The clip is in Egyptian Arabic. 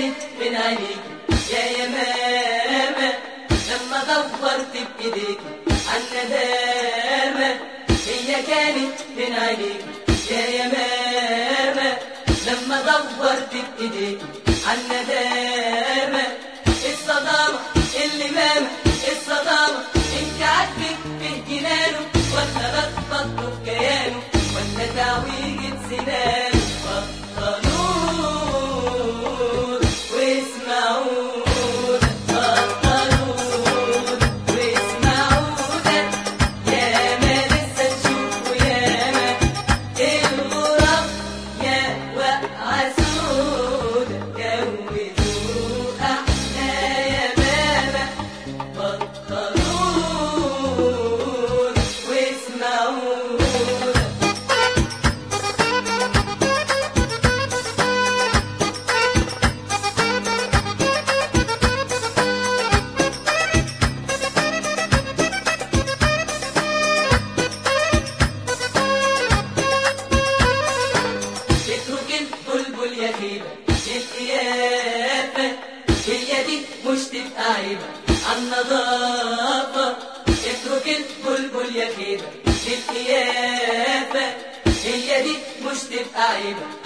كانت من عينيك يا يمامة لما دورت بإيديك عن ندامة هي كانت من عينيك يا يمامة لما دورت بإيديك عن ندامة الصدامة اللي مامة الصدامة انت عاجبك في جنانه ولا لخبطه في كيانه ولا تعويجة سنانه بطلون واسمعون بطلون واسمعون ياما لسه نشوفه ياما الغراب يا وقعة سودا جوزوا احنا يا بابا بطلون واسمعون اترك البلبل يا خيبة القيافة هي دي مش تبقى عيبة عالنظافة اترك البلبل يا خيبة القيافة هي دي مش تبقى عيبة